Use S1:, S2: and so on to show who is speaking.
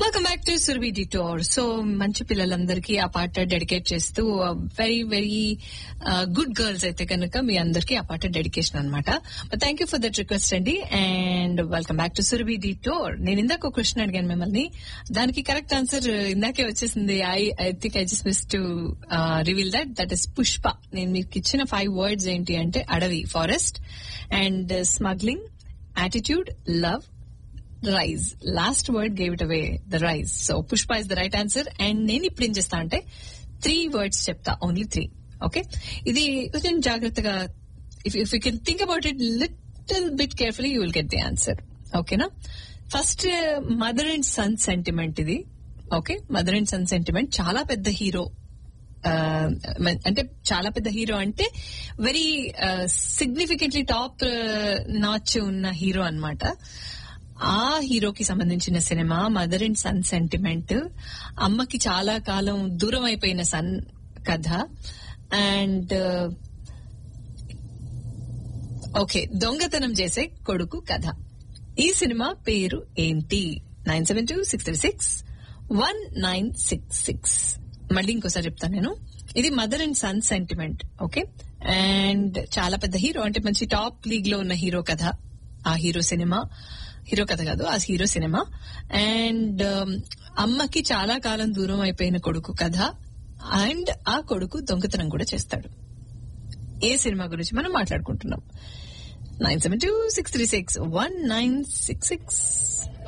S1: welcome back to Surabhi detour so మంచి పిల్లలందరికీ ఆ పాట డెడికేట్ చేస్తూ వెరీ వెరీ గుడ్ గర్ల్స్ అయితే కనుక మీ అందరికీ ఆ పాట డెడికేషన్ అనమాట thank you for that request అండి and welcome back to Surabhi detour నేను ఇందాక ఒక క్వశ్చన్ అడిగాను మిమ్మల్ని దానికి కరెక్ట్ ఆన్సర్ ఇందాకే వచ్చేసింది I I think I just miss to reveal that that is Pushpa నేను మీకు ఇచ్చిన ఫైవ్ వర్డ్స్ ఏంటి అంటే అడవి forest and smuggling attitude love rise last word gave it away the rise so Pushpa is the right answer and నేను ఇప్పుడు ఏం చేస్తా అంటే త్రీ వర్డ్స్ చెప్తా ఓన్లీ త్రీ ఓకే ఇది కొంచెం జాగ్రత్తగా if if you can think about it little bit carefully you will get the answer ఓకేనా first mother and son sentiment ఇది okay mother and son sentiment చాలా పెద్ద హీరో అంటే చాలా పెద్ద హీరో అంటే వెరీ సిగ్నిఫికెంట్లీ టాప్ నాచ్ ఉన్న hero అన్నమాట ఆ హీరోకి సంబంధించిన cinema mother and son sentiment అమ్మకి చాలా కాలం దూరం అయిపోయిన సన్ కథ అండ్ ఓకే దొంగతనం చేసే కొడుకు కథ ఈ సినిమా పేరు ఏంటి nine seven two six three six one nine six six మళ్ళీ ఇంకోసారి చెప్తాను నేను ఇది mother and son sentiment okay and చాలా పెద్ద హీరో అంటే మంచి టాప్ లీగ్ లో ఉన్న హీరో కథ ఆ హీరో సినిమా హీరో కథ కాదు ఆ హీరో సినిమా అండ్ అమ్మకి చాలా కాలం దూరం అయిపోయిన కొడుకు కథ అండ్ ఆ కొడుకు దొంగతనం కూడా చేస్తాడు ఏ సినిమా గురించి మనం మాట్లాడుకుంటున్నాం nine seven two six three six one nine six six